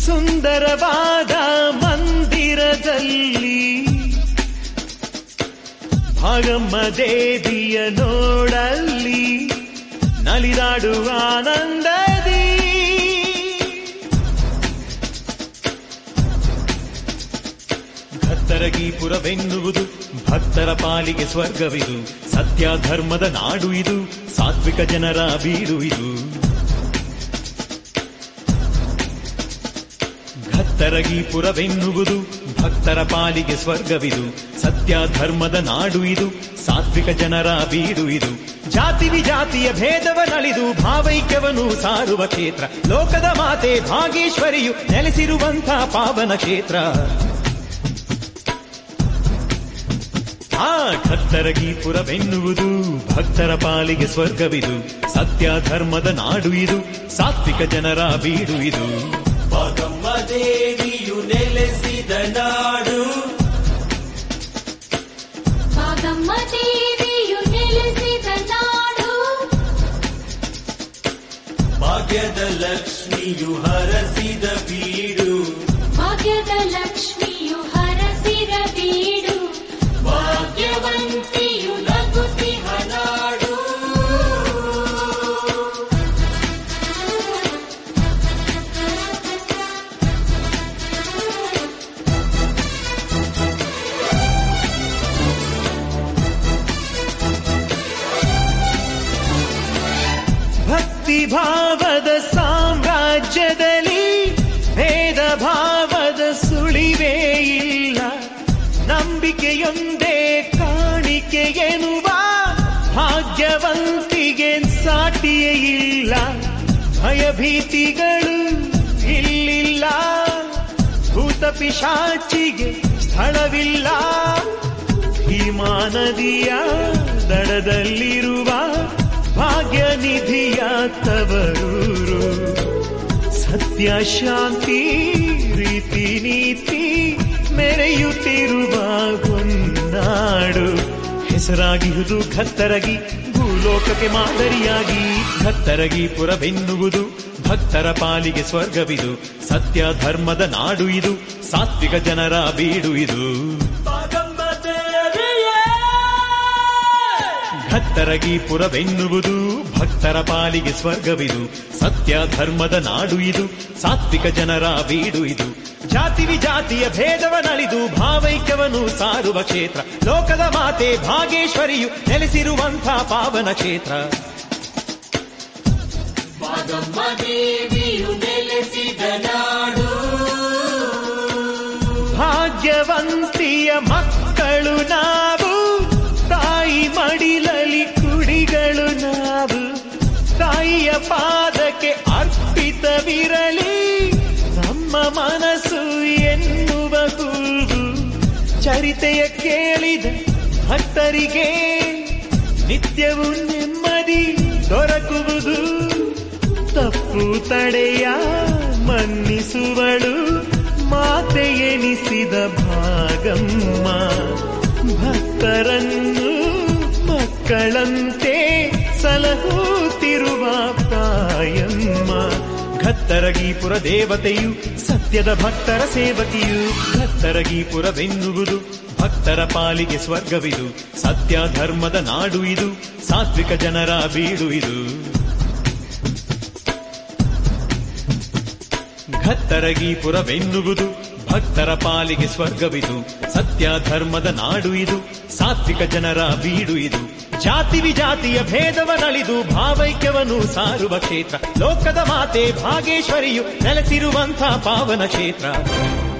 ಸುಂದರವಾದ ಮಂದಿರದಲ್ಲಿ ಭಾಗಮ್ಮ ದೇವಿಯ ನೋಡಲ್ಲಿ ನಲಿದಾಡುವ ಆನಂದದಿ ಭತ್ತರಗೀಪುರವೆನ್ನುವುದು ಭಕ್ತರ ಪಾಲಿಗೆ ಸ್ವರ್ಗವಿದು ಸತ್ಯ ಧರ್ಮದ ನಾಡು ಇದು ಸಾತ್ವಿಕ ಜನರ ಬೀಡು ಇದು ಭತ್ತರಗೀಪುರವೆನ್ನುವುದು ಭಕ್ತರ ಪಾಲಿಗೆ ಸ್ವರ್ಗವಿದು ಸತ್ಯ ಧರ್ಮದ ನಾಡು ಇದು ಸಾತ್ವಿಕ ಜನರ ಬೀಡು ಇದು ಜಾತಿ ವಿಜಾತಿಯ ಭೇದವನಳಿದು ಭಾವೈಕ್ಯವನ್ನು ಸಾರುವ ಕ್ಷೇತ್ರ ಲೋಕದ ಮಾತೆ ಭಾಗೇಶ್ವರಿಯು ನೆಲೆಸಿರುವಂಥ ಪಾವನ ಕ್ಷೇತ್ರ ಆ ಖತ್ತರಗೀಪುರವೆನ್ನುವುದು ಭಕ್ತರ ಪಾಲಿಗೆ ಸ್ವರ್ಗವಿದು ಸತ್ಯ ಧರ್ಮದ ನಾಡು ಇದು ಸಾತ್ವಿಕ ಜನರ ಬೀಡು ಇದು ಭಾಗಮ್ಮ ದೇವಿಯು ನೆಲೆಸಿದ ನಾಡು ಭಾಗಮ್ಮ ದೇವಿಯು ನೆಲೆಸಿದ ನಾಡು ಭಾಗ್ಯದ ಲಕ್ಷ್ಮಿಯು ಹರಸಿದ ಬೀಡು ಭಾಗ್ಯದ ಲಕ್ಷ್ಮಿಯು ಹರಸಿದ ಬೀಡು ಭಾಗ್ಯವಂತಿಯು ನಗುತ್ತಿಹ ನಾಡು ಭಕ್ತಿ ಭಾವದ ಸಾಮ್ರಾಜ್ಯದಲ್ಲಿ ಭೇದ ಭಾವದ ಸುಳಿವೇ ಇಲ್ಲ ನಂಬಿಕೆಯೊಂದೇ ಕಾಣಿಕೆ ಎನ್ನುವ ಭಾಗ್ಯವಂತಿಗೆ ಸಾಟಿಯೇ ಇಲ್ಲ ಭಯಭೀತಿಗಳು ಇಲ್ಲಿಲ್ಲ ಭೂತ ಪಿಶಾಚಿಗೆ ಸ್ಥಳವಿಲ್ಲ ಭೀಮಾ ನದಿಯ ದಡದಲ್ಲಿರುವ ಭಾಗ್ಯ ನಿಧಿಯ ತವರೂರು ಸತ್ಯ ಶಾಂತಿ ರೀತಿ ನೀತಿ ಮೆರೆಯುತ್ತಿರುವ ಹೊನ್ನಾಡು ಹೆಸರಾಗಿರುವುದು ಖತ್ತರಗಿ ಭೂಲೋಕಕ್ಕೆ ಮಾದರಿಯಾಗಿ ಖತ್ತರಗಿ ಪುರವೆನ್ನುವುದು ಭಕ್ತರ ಪಾಲಿಗೆ ಸ್ವರ್ಗವಿದು ಸತ್ಯ ಧರ್ಮದ ನಾಡು ಇದು ಸಾತ್ವಿಕ ಜನರ ಬೀಡು ಇದು ಭಾಗಮ್ಮ ದೇವಿಯೇ ಭತ್ತರಗೀಪುರವೆನ್ನುವುದು ಭಕ್ತರ ಪಾಲಿಗೆ ಸ್ವರ್ಗವಿದು ಸತ್ಯ ಧರ್ಮದ ನಾಡು ಇದು ಸಾತ್ವಿಕ ಜನರ ಬೀಡು ಇದು ಜಾತಿ ವಿಜಾತಿಯ ಭೇದವನಳಿದು ಭಾವೈಕ್ಯವನ್ನು ಸಾರುವ ಕ್ಷೇತ್ರ ಲೋಕದ ಮಾತೆ ಭಾಗೇಶ್ವರಿಯು ನೆಲೆಸಿರುವಂಥ ಪಾವನ ಕ್ಷೇತ್ರ ಭಾಗಮ್ಮ ದೇವಿಯು ನೆಲೆಸಿದ ನಾಡು ಭಾಗ್ಯವಂತಿಯ ಮಕ್ಕಳು ನಾವು ತಾಯಿ ಮಡಿಲಲಿ ಕುಡಿಗಳು ನಾವು ತಾಯಿಯ ಪಾದಕ್ಕೆ ಅರ್ಪಿತವಿರಲಿ ನಮ್ಮ ಮನಸ್ಸು ಎನ್ನುವ ಹೂವು ಚರಿತೆಯ ಕೇಳಿದ ಭಕ್ತರಿಗೆ ನಿತ್ಯವೂ ನೆಮ್ಮದಿ ದೊರಕುವುದು ತಪ್ಪು ತಡೆಯ ಮನ್ನಿಸುವಳು ಮಾತೆ ಎನಿಸಿದ ಭಾಗಮ್ಮ ಭಕ್ತರನ್ನು ಮಕ್ಕಳಂತೆ ಸಲಹುತ್ತಿರುವ ಪ್ರಾಯಮ್ಮ ಘತ್ತರಗೀಪುರ ದೇವತೆಯು ಸತ್ಯದ ಭಕ್ತರ ಸೇವಕಿಯು ಘತ್ತರಗೀಪುರವೆನ್ನುವುದು ಭಕ್ತರ ಪಾಲಿಗೆ ಸ್ವರ್ಗವಿದು ಸತ್ಯ ಧರ್ಮದ ನಾಡು ಇದು ಸಾತ್ವಿಕ ಜನರ ಬೀಡು ಇದು ಘತ್ತರಗೀಪುರವೆನ್ನುವುದು ಭಕ್ತರ ಪಾಲಿಗೆ ಸ್ವರ್ಗವಿದು ಸತ್ಯ ಧರ್ಮದ ನಾಡು ಇದು ಸಾತ್ವಿಕ ಜನರ ಬೀಡು ಇದು ಜಾತಿ ವಿಜಾತಿಯ ಭೇದವನಳಿದು ಭಾವೈಕ್ಯವನ್ನು ಸಾರುವ ಕ್ಷೇತ್ರ ಲೋಕದ ಮಾತೆ ಭಾಗೇಶ್ವರಿಯು ನೆಲೆಸಿರುವಂಥ ಪಾವನ ಕ್ಷೇತ್ರ